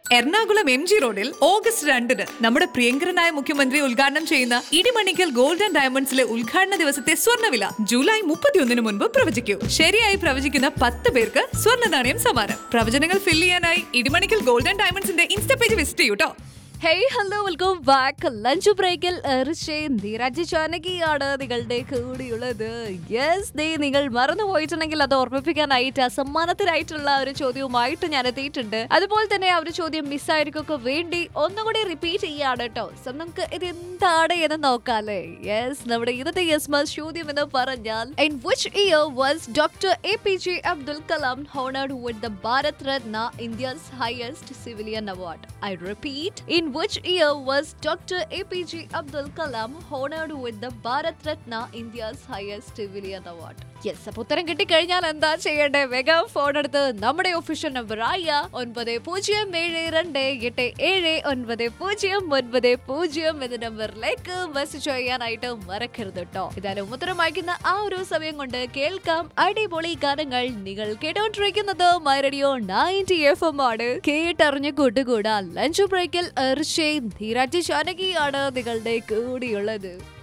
Ernakulam M G റോഡിൽ August രണ്ടിന് നമ്മുടെ പ്രിയങ്കരനായ മുഖ്യമന്ത്രി ഉദ്ഘാടനം ചെയ്യുന്ന ഇടിമണിക്കൽ ഗോൾഡ് ആൻഡ് ഡയമണ്ട്സിലെ ഉദ്ഘാടന ദിവസത്തെ സ്വർണ്ണവില ജൂലൈ മുപ്പത്തിയൊന്നിന് മുൻപ് പ്രവചിക്കൂ ശരിയായി പ്രവചിക്കുന്ന പത്ത് പേർക്ക് സ്വർണ്ണ നാണയം സമ്മാനം പ്രവചനങ്ങൾ ഫിൽ ചെയ്യാനായി ഇടിമണിക്കൽ ഗോൾഡ് ആൻഡ് ഡയമണ്ട്സിന്റെ ഇൻസ്റ്റാ പേജ് വിസിറ്റ് ചെയ്യൂട്ടോ hey hello welcome back lunch ബ്രേക്കിൽ എറിഷയും ധീരാജ് ചാനകിയാണ് നിങ്ങളുടെ കൂടിയുള്ളത് യെസ് ദേ നിങ്ങൾ മറന്നു പോയിട്ടുണ്ടെങ്കിൽ അത് ഓർമ്മിപ്പിക്കാനായിട്ട് സമ്മാനത്തിനായിട്ടുള്ള ഒരു ചോദ്യവുമായിട്ട് ഞാൻ എത്തിയിട്ടുണ്ട് അതുപോലെ തന്നെ ആ ഒരു ചോദ്യം മിസ്സായിരിക്കൊക്കെ വേണ്ടി ഒന്നുകൂടി റിപ്പീറ്റ് ചെയ്യാണ് കേട്ടോ സോ നമുക്ക് ഇത് എന്താണ് എന്ന് നോക്കാല്ലേ യെസ് നമ്മുടെ ഇന്നത്തെ യെസ് മസ് ചോദ്യം എന്ന് പറഞ്ഞാൽ in which year was doctor A P J Abdul Kalam honoured with the Bharat Ratna India's highest civilian award I repeat in which year was doctor A P J Abdul Kalam honoured with the Bharat Ratna India's highest civilian award yes അപ്പൊ ഉത്തരം കിട്ടിക്കഴിഞ്ഞാൽ എന്താ ചെയ്യേണ്ടേ വേഗം phone എടുത്ത് നമ്മുടെ official number ആയ ഒൻപത് പൂജ്യം ഏഴ് രണ്ട് എട്ട് ഏഴ് ഒൻപത് പൂജ്യം ഒൻപത് പൂജ്യം എന്ന നമ്പറിലേക്ക് മെസ്സേജ് ചെയ്യാനായിട്ട് മറക്കരുത് കേട്ടോ ഇതായാലും ഉത്തരം അയക്കുന്ന ആ ഒരു സമയം കൊണ്ട് കേൾക്കാം അടിപൊളി ഗാനങ്ങൾ നിങ്ങൾ കേട്ടോണ്ടിരിക്കുന്നത് my radio ninety F M ആണ് കേട്ടറിഞ്ഞ് കൂട്ടുകൂടാ ലഞ്ച് ബ്രേക്കിൽ എർഷയും ധീരാജ് ജാനകിയാണ് നിങ്ങളുടെ കൂടിയുള്ളത്